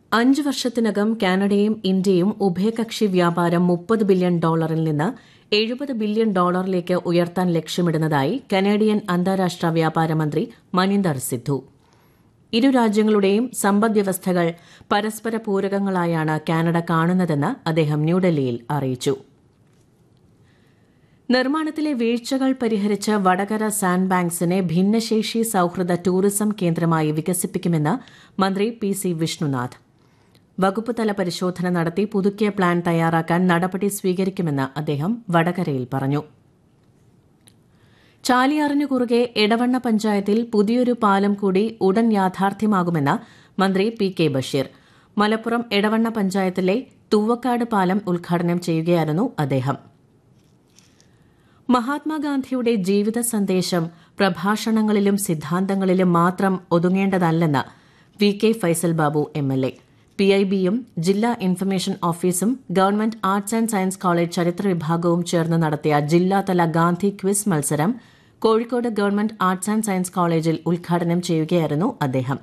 അഞ്ച് വർഷത്തിനകം കാനഡയും ഇന്ത്യയും ഉഭയകക്ഷി വ്യാപാരം മുപ്പത് ബില്യൺ ഡോളറിൽ നിന്ന് എഴുപത് ബില്യൺ ഡോളറിലേക്ക് ഉയർത്താൻ ലക്ഷ്യമിടുന്നതായി കനേഡിയൻ അന്താരാഷ്ട്ര വ്യാപാര മന്ത്രി മനിന്ദർ സിദ്ധു ഇരു രാജ്യങ്ങളുടെയും സമ്പദ്വ്യവസ്ഥകൾ പരസ്പര പൂരകങ്ങളായാണ് കാനഡ കാണുന്നതെന്ന് അദ്ദേഹം ന്യൂഡൽഹിയിൽ അറിയിച്ചു നിർമ്മാണത്തിലെ വീഴ്ചകൾ പരിഹരിച്ച് വടകര സാൻഡ് ബാങ്ക്സിനെ ഭിന്നശേഷി സൌഹൃദ ടൂറിസം കേന്ദ്രമായി വികസിപ്പിക്കുമെന്ന് മന്ത്രി പി സി വിഷ്ണുനാഥ് വകുപ്പ് തല പരിശോധന നടത്തി പുതുക്കിയ പ്ലാൻ തയ്യാറാക്കാൻ നടപടി സ്വീകരിക്കുമെന്ന് അദ്ദേഹം വടകരയിൽ പറഞ്ഞു ചാലിയാറിന് കുറുകെ എടവണ്ണ പഞ്ചായത്തിൽ പുതിയൊരു പാലം കൂടി ഉടൻ യാഥാർത്ഥ്യമാകുമെന്ന് മന്ത്രി പി കെ ബഷീർ മലപ്പുറം എടവണ്ണ പഞ്ചായത്തിലെ തുവക്കാട് പാലം ഉദ്ഘാടനം ചെയ്യുകയായിരുന്നു അദ്ദേഹം മഹാത്മാഗാന്ധിയുടെ ജീവിത സന്ദേശം പ്രഭാഷണങ്ങളിലും സിദ്ധാന്തങ്ങളിലും മാത്രം ഒതുങ്ങേണ്ടതല്ലെന്ന് V K Faisal Babu M L A P I ബിയും ജില്ലാ ഇൻഫർമേഷൻ ഓഫീസും government arts and science college ചരിത്ര വിഭാഗവും ചേർന്ന് നടത്തിയ ജില്ലാതല ഗാന്ധി ക്വിസ് മത്സരം Kozhikode government arts and science കോളേജിൽ ഉദ്ഘാടനം ചെയ്യുകയായിരുന്നു അദ്ദേഹം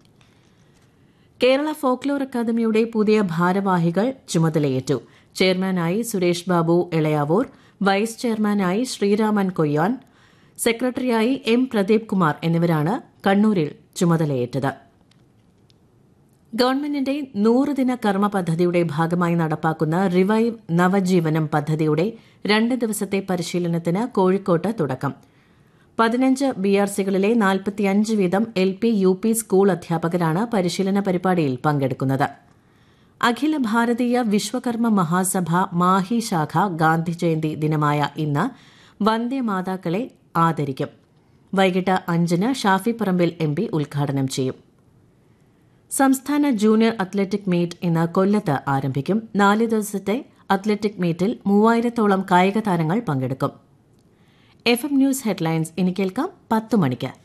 കേരള ഫോക്ലോർ അക്കാദമിയുടെ പുതിയ ഭാരവാഹികൾ ചുമതലയേറ്റു ചെയർമാനായി സുരേഷ് ബാബു എളയാവൂർ വൈസ് ചെയർമാനായി ശ്രീരാമൻ കൊയ്യാൻ സെക്രട്ടറിയായി എം പ്രദീപ് കുമാർ എന്നിവരാണ് കണ്ണൂരിൽ ചുമതലയേറ്റത് ഗവൺമെന്റിന്റെ നൂറുദിന കർമ്മ പദ്ധതിയുടെ ഭാഗമായി നടപ്പാക്കുന്ന റിവൈവ് നവജീവനം പദ്ധതിയുടെ രണ്ട് ദിവസത്തെ പരിശീലനത്തിന് കോഴിക്കോട്ട് തുടക്കം പതിനഞ്ച് ബി ആർ സികളിലെ നാൽപ്പത്തിയഞ്ച് വീതം L P U P school അധ്യാപകരാണ് പരിശീലന പരിപാടിയിൽ പങ്കെടുക്കുന്നത് അഖില ഭാരതീയ വിശ്വകർമ്മ മഹാസഭ മാഹി ശാഖ ഗാന്ധി ജയന്തി ദിനമായ ഇന്ന് വന്ദേമാതാക്കളെ ആദരിക്കും വൈകിട്ട് അഞ്ചിന് ഷാഫി പറമ്പിൽ എം പി ഉദ്ഘാടനം ചെയ്യും സംസ്ഥാന ജൂനിയർ അത്ലറ്റിക് മീറ്റ് ഇന്ന് കൊല്ലത്ത് ആരംഭിക്കും നാല് ദിവസത്തെ അത്ലറ്റിക് മീറ്റിൽ മൂവായിരത്തോളം കായിക താരങ്ങൾ പങ്കെടുക്കും എഫ് എം ന്യൂസ് ഹെഡ്ലൈൻസ് ഇനി കേൾക്കാം പത്ത് മണിക്ക്